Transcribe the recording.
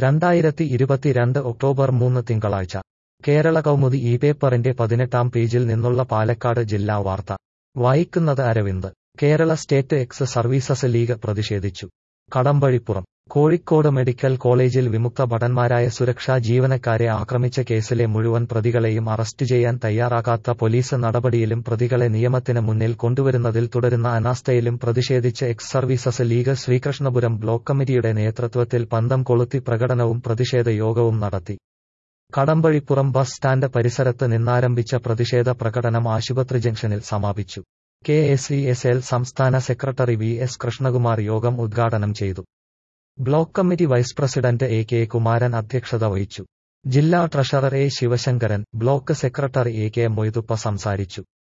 രണ്ടായിരത്തി ഇരുപത്തിരണ്ട് ഒക്ടോബർ മൂന്ന് തിങ്കളാഴ്ച കേരള കൗമുദി ഈ പേപ്പറിന്റെ പതിനെട്ടാം പേജിൽ നിന്നുള്ള പാലക്കാട് ജില്ലാ വാർത്ത വായിക്കുന്നത് Aravind Kerala state ex services league പ്രതിഷേധിച്ചു കടമ്പഴിപ്പുറം കോഴിക്കോട് മെഡിക്കൽ കോളേജിൽ വിമുക്ത ഭടന്മാരായ സുരക്ഷാ ജീവനക്കാരെ ആക്രമിച്ച കേസിലെ മുഴുവൻ പ്രതികളെയും അറസ്റ്റ് ചെയ്യാൻ തയ്യാറാകാത്ത പോലീസ് നടപടിയിലും പ്രതികളെ നിയമത്തിന് മുന്നിൽ കൊണ്ടുവരുന്നതിൽ തുടരുന്ന അനാസ്ഥയിലും പ്രതിഷേധിച്ച് ex services league Sreekrishnapuram block കമ്മിറ്റിയുടെ നേതൃത്വത്തിൽ പന്തം കൊളുത്തി പ്രകടനവും പ്രതിഷേധ യോഗവും നടത്തി കടമ്പഴിപ്പുറം ബസ് സ്റ്റാൻഡ് പരിസരത്ത് നിന്നാരംഭിച്ച പ്രതിഷേധ പ്രകടനം ആശുപത്രി ജംഗ്ഷനിൽ സമാപിച്ചു K S E S L സംസ്ഥാന സെക്രട്ടറി വി എസ് കൃഷ്ണകുമാർ യോഗം ഉദ്ഘാടനം ചെയ്തു block committee vice president A K Kumaran അധ്യക്ഷത വഹിച്ചു ജില്ലാ treasurer A Sivasankaran block secretary A K Moythuppa സംസാരിച്ചു